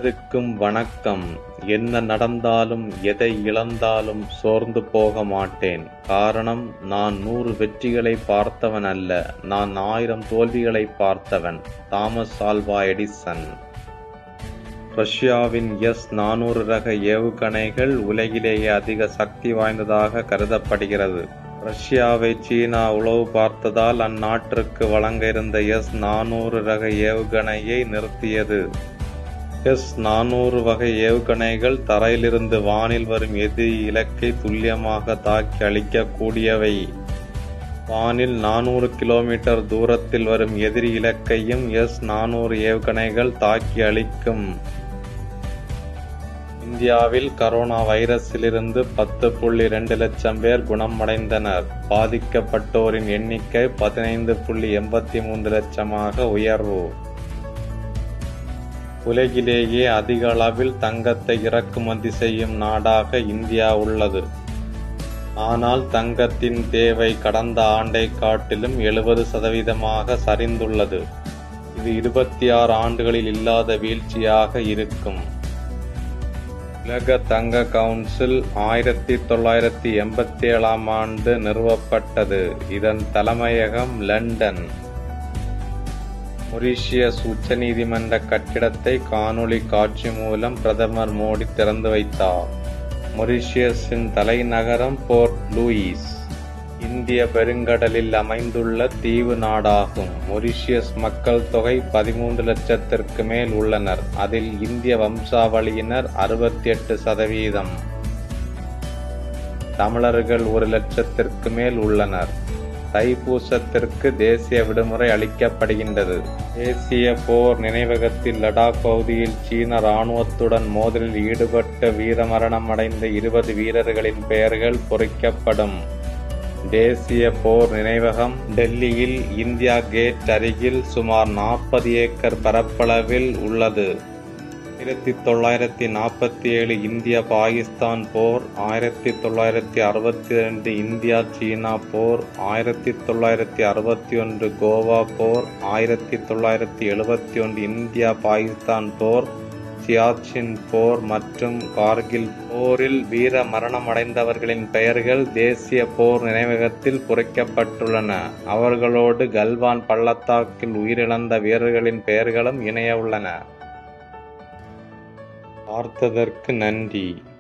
அனைவருக்கும் வணக்கம் என்ன நடந்தாலும் எதை இழந்தாலும் சோர்ந்து போக மாட்டேன் காரணம் நான் நூறு வெற்றிகளை பார்த்தவன் அல்ல நான் ஆயிரம் தோல்விகளை பார்த்தவன் தாமஸ் ஆல்வா எடிசன் ரஷ்யாவின் எஸ் நானூறு ரக ஏவுகணைகள் உலகிலேயே அதிக சக்தி வாய்ந்ததாக கருதப்படுகிறது ரஷ்யாவை சீனா உளவு பார்த்ததால் அந்நாட்டிற்கு வழங்க இருந்த எஸ் நானூறு ரக ஏவுகணையை நிறுத்தியது எஸ் நானூறு வகை ஏவுகணைகள் தரையிலிருந்து வானில் வரும் எதிரி இலக்கை துல்லியமாக தாக்கி அழிக்கக்கூடியவை வானில் நானூறு கிலோமீட்டர் தூரத்தில் வரும் எதிரி இலக்கையும் எஸ் நானூறு ஏவுகணைகள் தாக்கி அழிக்கும் இந்தியாவில் கரோனா வைரஸிலிருந்து பத்து புள்ளி ரெண்டு லட்சம் பேர் குணமடைந்தனர் பாதிக்கப்பட்டோரின் எண்ணிக்கை பதினைந்து புள்ளி எண்பத்தி மூன்று லட்சமாக உயர்வு உலகிலேயே அதிக அளவில் தங்கத்தை இறக்குமதி செய்யும் நாடாக இந்தியா உள்ளது ஆனால் தங்கத்தின் தேவை கடந்த ஆண்டை காட்டிலும் எழுபது சதவீதமாக சரிந்துள்ளது இது இருபத்தி ஆறு ஆண்டுகளில் இல்லாத வீழ்ச்சியாக இருக்கும் உலக தங்க கவுன்சில் ஆயிரத்தி தொள்ளாயிரத்தி எண்பத்தி ஏழாம் ஆண்டு நிறுவப்பட்டது இதன் தலைமையகம் லண்டன் மொரீஷியஸ் உச்சநீதிமன்ற கட்டிடத்தை காணொளி காட்சி மூலம் பிரதமர் மோடி திறந்து வைத்தார் மொரீஷியஸின் தலைநகரம் போர்ட் லூயிஸ் இந்திய பெருங்கடலில் அமைந்துள்ள தீவு நாடாகும் மொரீஷியஸ் மக்கள் தொகை பதிமூன்று லட்சத்திற்கு மேல் உள்ளனர் அதில் இந்திய வம்சாவளியினர் அறுபத்தி எட்டு சதவீதம் தமிழர்கள் ஒரு லட்சத்திற்கு மேல் உள்ளனர் தைப்பூசத்திற்கு தேசிய விடுமுறை அளிக்கப்படுகின்றது தேசிய போர் நினைவகத்தில் லடாக் பகுதியில் சீன ராணுவத்துடன் மோதலில் ஈடுபட்ட வீரமரணம் அடைந்த இருபது வீரர்களின் பெயர்கள் பொறிக்கப்படும் தேசிய போர் நினைவகம் டெல்லியில் இந்தியா கேட் அருகில் சுமார் நாற்பது ஏக்கர் பரப்பளவில் உள்ளது ஆயிரத்தி தொள்ளாயிரத்தி நாற்பத்தி ஏழு இந்திய பாகிஸ்தான் போர் ஆயிரத்தி தொள்ளாயிரத்தி அறுபத்தி ரெண்டு இந்தியா சீனா போர் ஆயிரத்தி தொள்ளாயிரத்தி அறுபத்தி ஒன்று கோவா போர் ஆயிரத்தி தொள்ளாயிரத்தி எழுபத்தி ஒன்று இந்தியா பாகிஸ்தான் போர் சியாச்சின் போர் மற்றும் கார்கில் போரில் வீர மரணமடைந்தவர்களின் பெயர்கள் தேசிய போர் நினைவகத்தில் பொறிக்கப்பட்டுள்ளன அவர்களோடு கல்வான் பள்ளத்தாக்கில் உயிரிழந்த வீரர்களின் பெயர்களும் இணைய உள்ளன பார்த்ததற்கு நன்றி